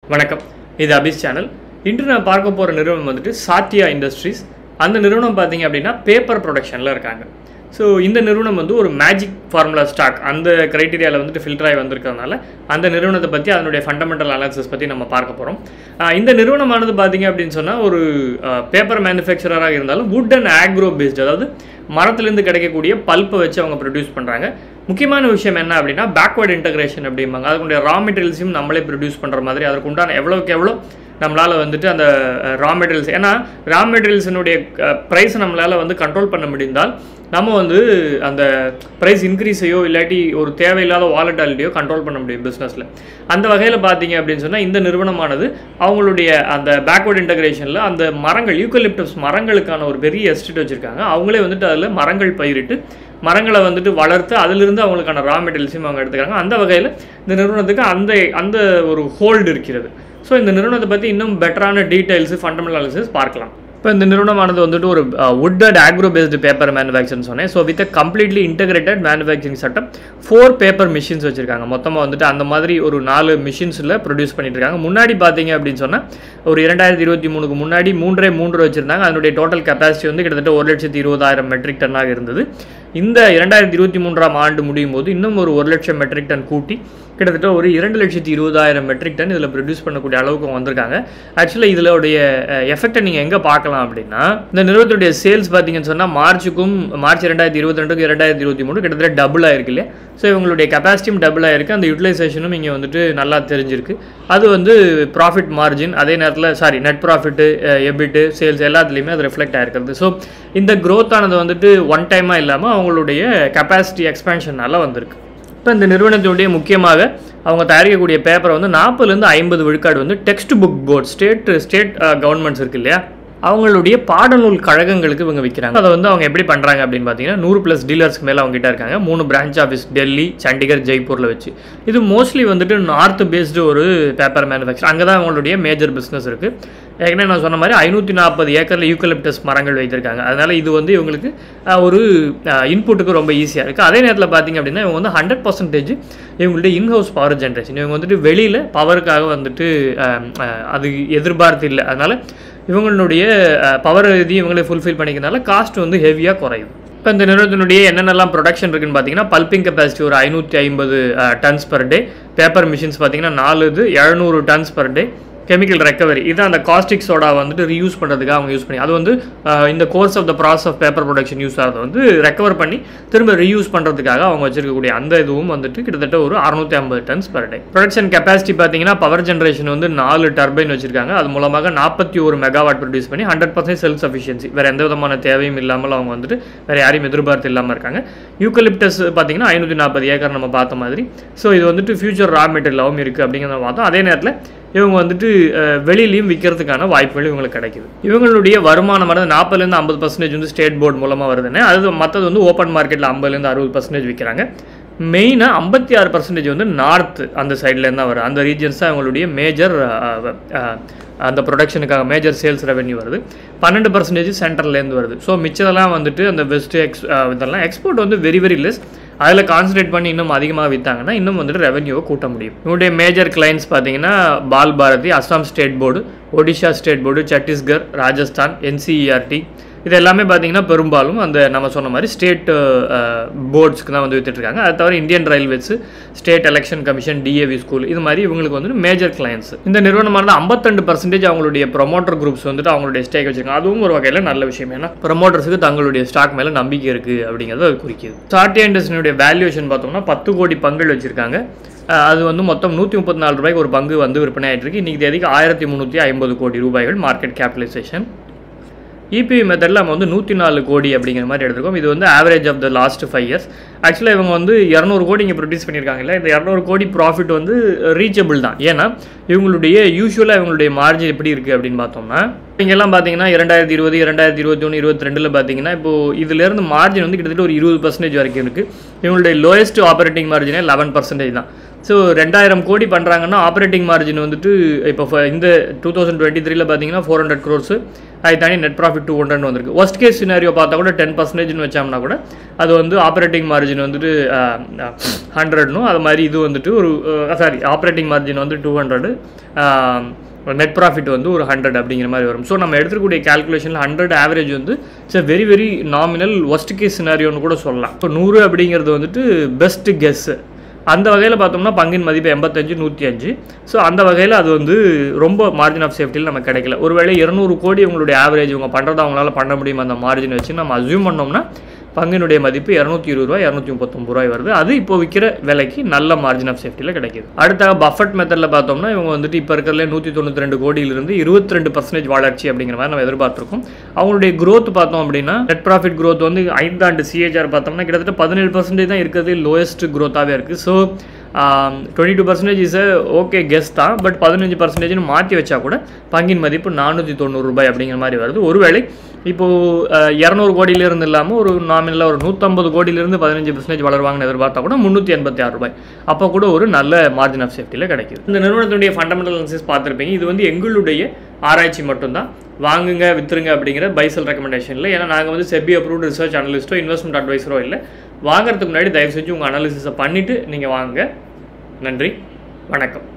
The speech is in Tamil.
வணக்கம் இது அபிஸ் சேனல் இன்று நான் பார்க்க போகிற நிறுவனம் வந்துட்டு சாத்தியா இண்டஸ்ட்ரீஸ் அந்த நிறுவனம் பார்த்தீங்க அப்படின்னா பேப்பர் ப்ரொடக்ஷனில் இருக்காங்க ஸோ இந்த நிறுவனம் வந்து ஒரு மேஜிக் ஃபார்முலா ஸ்டாக் அந்த க்ரைட்டீரியாவில் வந்துட்டு ஃபில்டர் ஆகி வந்திருக்கிறதுனால அந்த நிறுவனத்தை பற்றி அதனுடைய ஃபண்டமெண்டல் அனாலிசிஸ் பற்றி நம்ம பார்க்க போகிறோம் இந்த நிறுவனமானது பார்த்தீங்க அப்படின்னு சொன்னால் ஒரு பேப்பர் மேனுஃபேக்சரராக இருந்தாலும் வுட் அண்ட் ஆக்ரோ பேஸ்ட் அதாவது மரத்துலேருந்து கிடைக்கக்கூடிய பல்ப்பை வச்சு அவங்க ப்ரொடியூஸ் பண்ணுறாங்க முக்கியமான விஷயம் என்ன அப்படின்னா பேக்வர்ட் இன்டகிரேஷன் அப்படிம்பாங்க அதுக்குடைய ரா மெட்டீரியல்ஸையும் நம்மளே ப்ரொடியூஸ் பண்ணுற மாதிரி அதுக்கு உண்டான எவ்வளோக்கு எவ்வளோ நம்மளால் வந்துட்டு அந்த ரா மெட்டீரியல்ஸ் ஏன்னா ரா மெட்டீரியல்ஸினுடைய ப்ரைஸ் நம்மளால் வந்து கண்ட்ரோல் பண்ண முடிந்தால் நம்ம வந்து அந்த ப்ரைஸ் இன்க்ரீஸையோ இல்லாட்டி ஒரு தேவையில்லாத வாலட்டாலிட்டியோ கண்ட்ரோல் பண்ண முடியும் பிஸ்னஸில் அந்த வகையில் பார்த்தீங்க அப்படின்னு சொன்னால் இந்த நிறுவனமானது அவங்களுடைய அந்த பேக்வர்ட் இன்டகிரேஷனில் அந்த மரங்கள் யூக்கலிப்டஸ் மரங்களுக்கான ஒரு பெரிய எஸ்டேட் வச்சுருக்காங்க அவங்களே வந்துட்டு அதில் மரங்கள் பயிரிட்டு மரங்களை வந்துட்டு வளர்த்து அதிலிருந்து அவங்களுக்கான ரா மெட்டீரியல்ஸையும் அவங்க எடுத்துக்கிறாங்க அந்த வகையில் இந்த நிறுவனத்துக்கு அந்த அந்த ஒரு ஹோல்டு இருக்கிறது ஸோ இந்த நிறுவனத்தை பற்றி இன்னும் பெட்டரான டீட்டெயில்ஸு ஃபண்டமெண்டல் அனாலிசிஸ் பார்க்கலாம் இப்போ இந்த நிறுவனமானது வந்துட்டு ஒரு wood and agro based paper மேனுஃபேக்சர்னு சொன்னேன் so with completely integrated manufacturing setup four paper machines வச்சுருக்காங்க மொத்தமாக வந்துட்டு அந்த மாதிரி ஒரு நாலு மிஷின்ஸில் ப்ரொடியூஸ் பண்ணிட்டு இருக்காங்க முன்னாடி பார்த்தீங்க அப்படின்னு சொன்னால் ஒரு இரண்டாயிரத்தி இருபத்தி மூணுக்கு முன்னாடி மூன்றே மூன்று வச்சுருந்தாங்க அதனுடைய டோட்டல் கெப்பாசிட்டி வந்து கிட்டத்தட்ட ஒரு லட்சத்தி இருபதாயிரம் மெட்ரிக் டன்னாக இருந்தது இந்த இரண்டாயிரத்தி இருபத்தி மூன்றாம் ஆண்டு முடியும் போது இன்னும் ஒரு ஒரு லட்சம் மெட்ரிக் டன் கூட்டி கிட்டத்தட்ட ஒரு இரண்டு லட்சத்தி இருபதாயிரம் மெட்ரிக் டன் இதில் ப்ரொடியூஸ் பண்ணக்கூடிய அளவுக்கு வந்திருக்காங்க ஆக்சுவலாக இதோடைய எஃபெக்டை நீங்கள் எங்கே பார்க்கலாம் அப்படின்னா இந்த நிறுவனத்துடைய சேல்ஸ் பார்த்தீங்கன்னு சொன்னால் மார்ச்சுக்கும் மார்ச் ரெண்டாயிரத்தி இருபத்தி ரெண்டுக்கும் இரண்டாயிரத்தி இருபத்தி மூணு கிட்டத்தட்ட டபுள் ஆயிருக்கு இல்லையா ஸோ இவங்களுடைய கெப்பாசிட்டியும் டபுள் ஆயிருக்கு அந்த யூட்டிலைசேஷனும் இங்கே வந்துட்டு நல்லா தெரிஞ்சிருக்கு அது வந்து ப்ராஃபிட் மார்ஜின் அதே நேரத்தில் sorry net profit EBIT sales எல்லாத்துலேயுமே அது ரிஃப்ளெக்ட் ஆயிருக்கிறது ஸோ இந்த க்ரோத் ஆனது வந்துட்டு ஒன் டைமாக இல்லாமல் அவங்களுடைய கெப்பாசிட்டி எக்ஸ்பேன்ஷனால் வந்திருக்கு இப்போ இந்த நிறுவனத்தினுடைய முக்கியமாக அவங்க தயாரிக்கக்கூடிய பேப்பரை வந்து நாற்பதுலேருந்து ஐம்பது விழுக்காடு வந்து textbook board state state governments இருக்கு இல்லையா அவங்களுடைய பாடநூல் கழகங்களுக்கு இவங்க விற்கிறாங்க அதை வந்து அவங்க எப்படி பண்ணுறாங்க அப்படின்னு பார்த்தீங்கன்னா நூறு ப்ளஸ் டீலர்ஸ்க்கு மேலே அவங்க கிட்ட இருக்காங்க மூணு பிரான்ச் ஆஃபீஸ் டெல்லி சண்டிகர் ஜெய்ப்பூரில் வச்சு இது மோஸ்ட்லி வந்துட்டு நார்த் பேஸ்டு ஒரு பேப்பர் மேனுஃபேக்சர் அங்கே தான் அவங்களுடைய மேஜர் பிஸ்னஸ் இருக்குது ஏற்கனவே நான் சொன்ன மாதிரி ஐநூற்றி நாற்பது ஏக்கரில் யூக்கலிப்டஸ் மரங்கள் வைத்திருக்காங்க அதனால் இது வந்து இவங்களுக்கு ஒரு இன்புட்டுக்கு ரொம்ப ஈஸியாக இருக்குது அதே நேரத்தில் பார்த்திங்க அப்படின்னா இவங்க வந்து ஹண்ட்ரட் பர்சன்டேஜ் இவங்களுடைய இன்ஹவுஸ் பவர் ஜென்ரேஷன் இவங்க வந்துட்டு வெளியில் பவருக்காக வந்துட்டு அது எதிர்பார்த்து இல்லை அதனால் இவங்களுடைய பவர் இது இவங்களே ஃபுல்ஃபில் பண்ணிக்கிறதுனால காஸ்ட் வந்து ஹெவியாக குறையும் இப்போ இந்த நிறுவனத்தினுடைய என்னென்னலாம் ப்ரொடக்ஷன் இருக்குன்னு பார்த்தீங்கன்னா பல்பிங் கெப்பாசிட்டி ஒரு ஐநூற்றி ஐம்பது tons per day paper machines பார்த்தீங்கன்னா நாலு இது எழுநூறு tons per day chemical recovery இது அந்த காஸ்டிக் சோடா வந்துட்டு ரீயூஸ் பண்ணுறதுக்காக அவங்க யூஸ் பண்ணி அது வந்து இந்த course of the process of paper production use ஆகிறத வந்து ரெக்கவர் பண்ணி திரும்ப ரீயூஸ் பண்ணுறதுக்காக அவங்க வச்சிருக்கக்கூடிய அந்த இதுவும் வந்துட்டு கிட்டத்தட்ட ஒரு அறுநூத்தி ஐம்பது tons per day production capacity பார்த்தீங்கன்னா பவர் ஜென்ரேஷன் வந்து நாலு டர்பைன் வச்சிருக்காங்க அது மூலமாக நாற்பத்தி ஒரு மெகாவாட் ப்ரொடியூஸ் பண்ணி ஹண்ட்ரட் பர்சன்ட் செல்ஃப் சஃபிஷியன்சி வேறு எந்த விதமான தேவையும் இல்லாமல் அவங்க வந்துட்டு வேறு யாரையும் எதிர்பார்த்து இல்லாமல் இருக்காங்க யூக்கலிப்டஸ் பார்த்தீங்கன்னா ஐநூற்றி நாற்பது ஏக்கர் நம்ம பார்த்த மாதிரி ஸோ இது வந்துட்டு ஃபியூச்சர் ரா மெட்டீரியலாகவும் இருக்குது அப்படிங்கிறத பார்த்தோம் அதே நேரத்தில் இவங்க வந்துட்டு வெளியிலையும் விற்கிறதுக்கான வாய்ப்புகள் இவங்களுக்கு கிடைக்குது இவங்களுடைய வருமானம் வந்து நாற்பதுலேருந்து ஐம்பது பர்சன்டேஜ் வந்து ஸ்டேட் போர்டு மூலமாக வருதுன்னு அது மற்றது வந்து ஓப்பன் மார்க்கெட்டில் ஐம்பதுலேருந்து அறுபது பர்சன்டேஜ் விற்கிறாங்க மெயினாக ஐம்பத்தி ஆறு பர்சன்டேஜ் வந்து நார்த் அந்த சைட்லேருந்து தான் வரும் அந்த ரீஜன்ஸ் தான் அவங்களுடைய மேஜர் அந்த ப்ரொடக்ஷனுக்காக மேஜர் சேல்ஸ் ரெவென்யூ வருது பன்னெண்டு பர்சன்டேஜ் சென்ட்ரல்லேருந்து வருது ஸோ மிச்சதெல்லாம் வந்துட்டு அந்த வெஸ்ட் எக்ஸ் இதெல்லாம் எக்ஸ்போர்ட் வந்து வெரி வெரி லெஸ் அதில் கான்சன்ட்ரேட் பண்ணி இன்னும் அதிகமாக விற்றாங்கன்னா இன்னும் வந்துட்டு ரெவன்யூவை கூட்ட முடியும் இவருடைய மேஜர் கிளைண்ட்ஸ் பார்த்தீங்கன்னா Bal Bharati Assam state board Odisha state board Chhattisgarh Rajasthan NCERT இது எல்லாமே பார்த்தீங்கன்னா பெரும்பாலும் அந்த நம்ம சொன்ன மாதிரி ஸ்டேட் போர்ட்ஸ்க்கு தான் வந்து வித்துட்ருக்காங்க அது தவிர Indian railways state election commission DAV school இது மாதிரி இவங்களுக்கு வந்து மேஜர் கிளைண்ட்ஸ் இந்த நிறுவனமானது ஐம்பத்தெண்டு பர்சன்டேஜ் அவங்களுடைய ப்ரொமோட்டர் குரூப்ஸ் வந்துட்டு அவங்களுடைய ஸ்டேக் வச்சிருக்காங்க அதுவும் ஒரு வகையில் நல்ல விஷயம் ஏன்னா ப்ரொமோட்டர்ஸுக்கு தங்களுடைய ஸ்டாக் மேலே நம்பிக்கை இருக்குது அப்படிங்கிறத அது குறிக்குது சார்ட்டி இண்டஸ்ட்ரியுடைய வேல்யூஷன் பார்த்தோம்னா பத்து கோடி பங்குகள் வச்சிருக்காங்க அது வந்து மொத்தம் நூற்றி முப்பத்தி நாலு ரூபாய்க்கு ஒரு பங்கு வந்து விற்பனை ஆகிட்டு இருக்கு இன்றைக்கி தேதிக்கு ஆயிரத்தி முந்நூற்றி ஐம்பது கோடி ரூபாய்கள் மார்க்கெட் கேபிட்டலைசேஷன் இபிஐ மெத்தடில் நம்ம வந்து நூற்றி நாலு கோடி அப்படிங்கிற மாதிரி எடுத்துருக்கோம் இது வந்து average of the last five years ஆக்சுவலாக இவங்க வந்து இரநூறு கோடி இங்கே ப்ரொடியூஸ் பண்ணியிருக்காங்கல்ல இந்த இரநூறு கோடி ப்ராஃபிட் வந்து ரீச்சபிள் தான் ஏன்னா இவங்களுடைய யூஸ்வலாக இவங்களுடைய மார்ஜின் எப்படி இருக்குது அப்படின்னு பார்த்தோம்னா இங்கெல்லாம் பார்த்தீங்கன்னா இரண்டாயிரத்தி இருபது இரண்டாயிரத்தி இருபத்தி ஒன்று இருபத்தி ரெண்டில் பார்த்தீங்கன்னா இப்போ இதுலேருந்து மார்ஜின் வந்து கிட்டத்தட்ட ஒரு இருபது பர்சன்டேஜ் வரைக்கும் இருக்குது இவங்களுடைய லோயஸ்ட் ஆப்பரேட்டிங் மார்ஜினே லெவன் பர்சன்டேஜ் தான் ஸோ ரெண்டாயிரம் கோடி பண்ணுறாங்கன்னா ஆப்ரேட்டிங் மார்ஜின் வந்துட்டு இப்போ ஃப- இந்த டூ தௌசண்ட் டுவெண்ட்டி த்ரீல பார்த்தீங்கன்னா ஃபோர் ஹண்ட்ரட் க்ரோர்ஸ் அதை தாண்டி நெட் ப்ராஃபிட் டூ ஹண்ட்ரட் வந்திருக்கு ஒஸ்ட் கேஸ் சினாரியோ பார்த்தா கூட டென் பர்சன்டேஜ்னு வச்சோம்னா கூட அது வந்து ஆப்ரேட்டிங் மார்ஜின் வந்துட்டு ஹண்ட்ரட்னும் அது மாதிரி இது வந்துட்டு ஒரு சாரி ஆப்ரேட்டிங் மார்ஜின் வந்து டூ ஹண்ட்ரடு நெட் ப்ராஃபிட் வந்து ஒரு ஹண்ட்ரட் அப்படிங்கிற மாதிரி வரும் ஸோ நம்ம எடுத்துக்கூடிய கேல்குலேஷனில் ஹண்ட்ரட் ஆவரேஜ் வந்து it's very very nominal worst case சினாரியோன்னு கூட சொல்லலாம் இப்போ நூறு அப்படிங்கிறது வந்துட்டு பெஸ்ட் கெஸ்ஸு அந்த வகையில் பார்த்தோம்னா பங்கின் மதிப்பு எண்பத்தஞ்சு நூற்றி அஞ்சு ஸோ அந்த வகையில் அது வந்து ரொம்ப மார்ஜின் ஆஃப் சேஃப்டியில் நமக்கு கிடைக்கல ஒருவேளை இருநூறு கோடி உங்களுடைய ஆவரேஜ் இவங்க பண்ணுறதை அவங்களால பண்ண முடியுமா அந்த மார்ஜின் வச்சு நம்ம அசியூம் பண்ணோம்னா பங்கினுடைய மதிப்பு இரநூத்தி இருபது ரூபாய் இரநூத்தி முப்பத்தொம்பது ரூபாய் வருது அது இப்போ விற்கிற விலைக்கு நல்ல மார்ஜின் ஆஃப் சேஃப்டியில் கிடைக்குது அடுத்த பஃபட் மெத்தடில் பார்த்தோம்னா இவங்க வந்துட்டு இப்போ இருக்கிறதுல நூற்றி தொண்ணூற்றி ரெண்டு கோடியிலிருந்து இருபத்தி ரெண்டு பர்சன்டேஜ் வளர்ச்சி அப்படிங்கிற மாதிரி நம்ம எதிர்பார்த்துருக்கோம் அவங்களுடைய growth பார்த்தோம் அப்படின்னா நெட் ப்ராஃபிட் growth வந்து ஐந்தாண்டு சிஏஜார் பார்த்தோம்னா கிட்டத்தட்ட பதினேழு பர்சன்டேஜ் தான் இருக்கிறது லோயஸ்ட் growth-ஆவே இருக்குது so twenty two percentage is okay guess தான் பட் பதினஞ்சு பர்சன்டேஜ்னு மாற்றி வச்சா கூட பங்கின் மதிப்பு நானூற்றி தொண்ணூறு ரூபாய் அப்படிங்கிற மாதிரி வருது ஒருவேளை இப்போது இரநூறு கோடியிலிருந்து இல்லாமல் ஒரு நாமினலாக ஒரு நூற்றம்பது கோடியிலிருந்து பதினஞ்சு பர்சன்டேஜ் வளருவாங்கன்னு எதிர்பார்த்தா கூட முந்நூற்றி எண்பத்தி ஆறு ரூபாய் அப்போ கூட ஒரு நல்ல மார்ஜின் ஆஃப் சேஃப்டியில் கிடைக்குது இந்த நிறுவனத்தினுடைய ஃபண்டமெண்டல் அனாலிசிஸ் பார்த்துருப்பீங்க இது வந்து எங்களுடைய ஆராய்ச்சி மட்டும்தான் வாங்குங்க வித்துருங்க அப்படிங்கிற பைசல் ரெக்கமெண்டேஷனில் ஏன்னா நாங்கள் வந்து செபி அப்ரூவ்டு ரிசர்ச் அனலிஸ்ட்டோ இன்வெஸ்ட்மெண்ட் அட்வைஸரோ இல்லை வாங்குறதுக்கு முன்னாடி தயவு செஞ்சு உங்கள் அனாலிசிஸை பண்ணிவிட்டு நீங்கள் வாங்குங்க நன்றி வணக்கம்